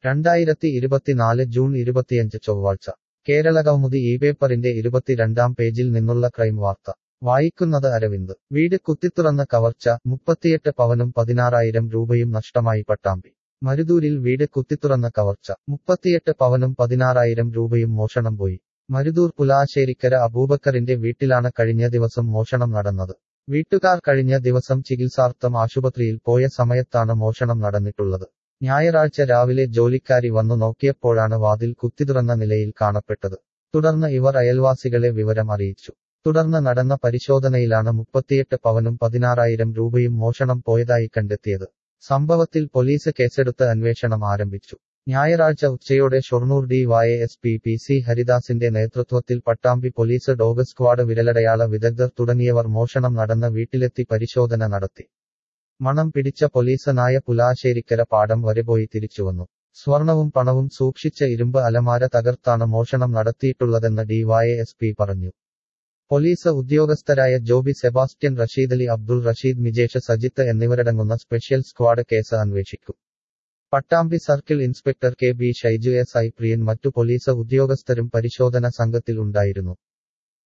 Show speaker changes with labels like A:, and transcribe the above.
A: രണ്ടായിരത്തി ഇരുപത്തിനാല് ജൂൺ ഇരുപത്തിയഞ്ച് ചൊവ്വാഴ്ച കേരള കൗമുദി ഈ പേപ്പറിന്റെ ഇരുപത്തിരണ്ടാം പേജിൽ നിന്നുള്ള ക്രൈം വാർത്ത വായിക്കുന്നത് അരവിന്ദ് വീട് കുത്തിത്തുറന്ന കവർച്ച മുപ്പത്തിയെട്ട് പവനും പതിനാറായിരം രൂപയും നഷ്ടമായി പട്ടാമ്പി മരുതൂരിൽ വീട് കുത്തിത്തുറന്ന കവർച്ച മുപ്പത്തിയെട്ട് പവനും പതിനാറായിരം രൂപയും മോഷണം പോയി മരുതൂർ പുലാശ്ശേരിക്കര അബൂബക്കറിന്റെ വീട്ടിലാണ് കഴിഞ്ഞ ദിവസം മോഷണം നടന്നത് വീട്ടുകാർ കഴിഞ്ഞ ദിവസം ചികിത്സാർത്ഥം ആശുപത്രിയിൽ പോയ സമയത്താണ് മോഷണം നടന്നിട്ടുള്ളത് ഞായറാഴ്ച രാവിലെ ജോലിക്കാരി വന്നു നോക്കിയപ്പോഴാണ് വാതിൽ കുത്തിതുറന്ന നിലയിൽ കാണപ്പെട്ടത് തുടർന്ന് ഇവർ അയൽവാസികളെ വിവരം അറിയിച്ചു തുടർന്ന് നടന്ന പരിശോധനയിലാണ് മുപ്പത്തിയെട്ട് പവനും പതിനാറായിരം രൂപയും മോഷണം പോയതായി കണ്ടെത്തിയത് സംഭവത്തിൽ പോലീസ് കേസെടുത്ത് അന്വേഷണം ആരംഭിച്ചു ഞായറാഴ്ച ഉച്ചയോടെ Shoranur D Y S P P C ഹരിദാസിന്റെ നേതൃത്വത്തിൽ പട്ടാമ്പി പോലീസ് ഡോഗ് സ്ക്വാഡ് വിരലടയാള വിദഗ്ധർ തുടങ്ങിയവർ മോഷണം നടന്ന വീട്ടിലെത്തി പരിശോധന നടത്തി മണം പിടിച്ച പോലീസ് നായ പുലാശ്ശേരിക്കര പാടം വരെ പോയി തിരിച്ചുവന്നു സ്വർണവും പണവും സൂക്ഷിച്ച ഇരുമ്പ് അലമാര തകർത്താണ് മോഷണം നടത്തിയിട്ടുള്ളതെന്ന് ഡിവൈഎസ്പി പറഞ്ഞു പോലീസ് ഉദ്യോഗസ്ഥരായ ജോബി സെബാസ്റ്റ്യൻ റഷീദലി അബ്ദുൾ റഷീദ് മിജേഷ് സജിത്ത് എന്നിവരടങ്ങുന്ന സ്പെഷ്യൽ സ്ക്വാഡ് കേസ് അന്വേഷിക്കും Pattambi circle inspector K B Shyju S I Priyan മറ്റു പോലീസ് ഉദ്യോഗസ്ഥരും പരിശോധന സംഘത്തിൽ ഉണ്ടായിരുന്നു